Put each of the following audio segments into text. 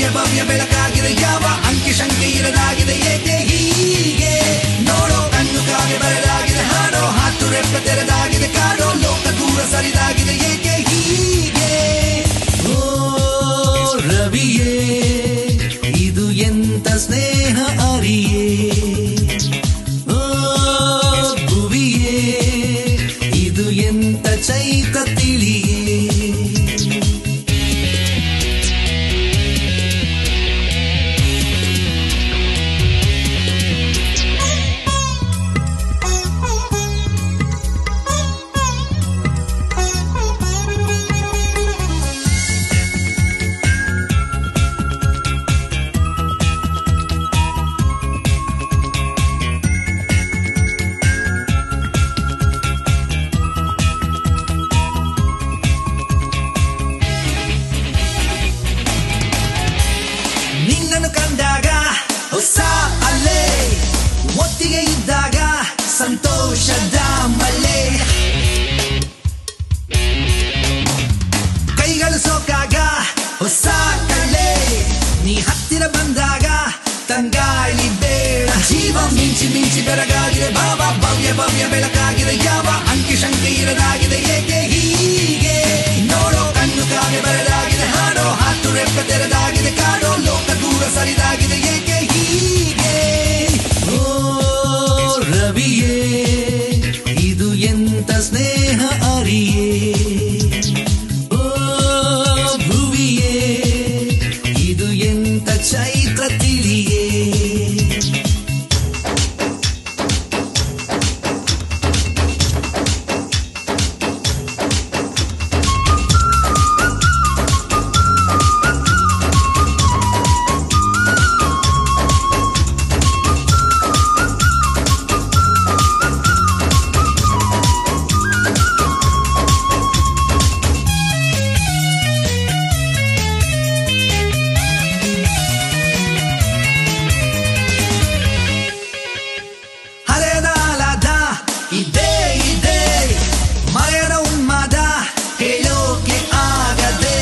ಭವ್ಯ ಬೆಳಕಾಗಿದೆ ಯಾವ ಅಂಕಿ ಶಂಕೆ ಇರದಾಗಿದೆ ಏಕೆ ಹೀಗೆ ನೋಡೋ ಕಣ್ಣು ಕಾಗೆ ಬರದಾಗಿದೆ ಹಾಡೋ ಹಾತು ರೆಪ್ಪ ತೆರೆದಾಗಿದೆ ಕಾಡೋ ಲೋಕ ದೂರ ಸರಿದಾಗಿದೆ ಏಕೆ ಹೀಗೆ ಓ ರವಿಯೇ ಇದು ಎಂತ ಸ್ನೇಹ ಅರಿಯೇ ಓ ಭುವಿಯೇ ಇದು ಎಂತ ಚೈತ ತಿಳಿಯೇ ನಿನ್ನನ್ನು ಕಂಡಾಗ ಹೊಸ ಅಲ್ಲೇ ಒತ್ತಿಗೆ ಇದ್ದಾಗ ಸಂತೋಷದ ಮಳೆ ಕೈಗಳು ಸೋಕಾಗ ಹೊಸ ಕಳೆ ನೀ ಹತ್ತಿರ ಬಂದಾಗ ತಂಗಾಳಿ ಬೇಡ ಜೀವ ಮಿಂಚಿ ಮಿಂಚಿ ಬೆರಗಾಗಿದೆ ಭಾವ ಭವ್ಯ ಭವ್ಯ ಬೆಳಕಾಗಿದೆ ಯಾವ ಅಂಕಿ ಶಂಕೆ ಇರದಾಗಿದೆ ಏಕೆ ಹೀಗೆ ನೋಡೋ ಕಣ್ಣು ಕಾಗೆ ಬರದಾಗಿದೆ ಹಾಡೋ ಹಾತು ರೆಪ್ಪ ತೆರೆದಾಗಿದೆ ಕಾಡೋ ಲೋಕ ದೂರ ಸರಿದಾಗಿದೆ ಏಕೆ ಹೀಗೆ ಓ ರವಿಯೇ ಇದು ಎಂತ ಸ್ನೇಹ ಅರಿಯೇ ಓ ಭುವಿಯೇ ಇದು ಎಂತ ಚೈತ್ರ ತಿಳಿಯೇ ಹರೆಯದ ಆಲಾದ ಇದೇ ಇದೆ ಮರೆಯದ ಉನ್ಮಾದ ಹೇಳೋಕೆ ಆಗದೆ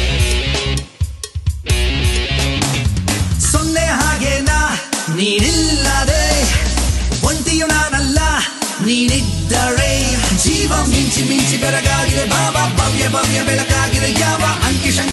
ಸೊನ್ನೆ ಹಾಗೇನಾ ನೀನಿಲ್ಲದೆ ಒಂಟಿಯು ನಾನಲ್ಲ ನೀನಿದ್ದರೆ ಜೀವ ಮಿಂಚಿ ಮಿಂಚಿ ಬೆರಗಾಗಿದೆ ಭಾವ ಭವ್ಯ ಭವ್ಯ ಬೆಳಕಾಗಿದೆ ಯಾವ ಅಂಕಿ ಶಂಕೆ